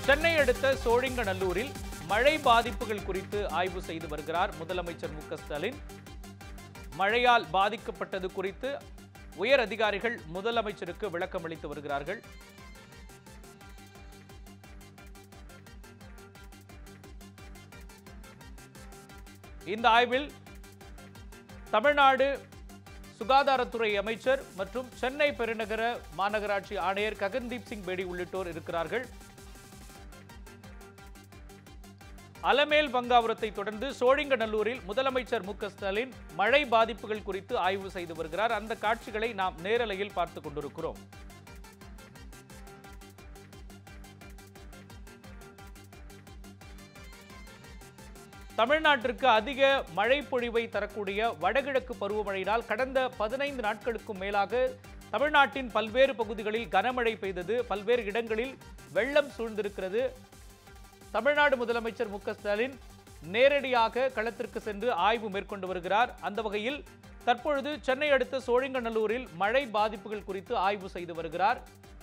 சென்னை அடுத்த சோழிங்கநல்லூரில் மழை பாதிப்புகள் குறித்து ஆய்வு செய்து வருகிறார் முதலமைச்சர் மு க ஸ்டாலின் மழையால் பாதிக்கப்பட்டது குறித்து உயர் அதிகாரிகள் முதலமைச்சருக்கு விளக்கம் அளித்து வருகிறார்கள் இந்த ஆய்வில் தமிழ்நாடு சுகாதாரத்துறை அமைச்சர் மற்றும் சென்னை பெருநகர மாநகராட்சி ஆணையர் ககன்தீப் சிங் பேடி உள்ளிட்டோர் இருக்கிறார்கள் அலமேல் பங்காபுரத்தை தொடர்ந்து சோழிங்கநல்லூரில் முதலமைச்சர் மு க ஸ்டாலின் மழை பாதிப்புகள் குறித்து ஆய்வு செய்து வருகிறார் அந்த காட்சிகளை நாம் நேரலையில் பார்த்துக் கொண்டிருக்கிறோம் தமிழ்நாட்டிற்கு அதிக மழை பொழிவை தரக்கூடிய வடகிழக்கு பருவமழையினால் கடந்த பதினைந்து நாட்களுக்கும் மேலாக தமிழ்நாட்டின் பல்வேறு பகுதிகளில் கனமழை பெய்தது பல்வேறு இடங்களில் வெள்ளம் சூழ்ந்திருக்கிறது தமிழ்நாடு முதலமைச்சர் மு க ஸ்டாலின் நேரடியாக களத்திற்கு சென்று ஆய்வு மேற்கொண்டு வருகிறார் அந்த வகையில் தற்பொழுது சென்னை அடுத்த சோழிங்கநல்லூரில் மழை பாதிப்புகள் குறித்து ஆய்வு செய்து வருகிறார்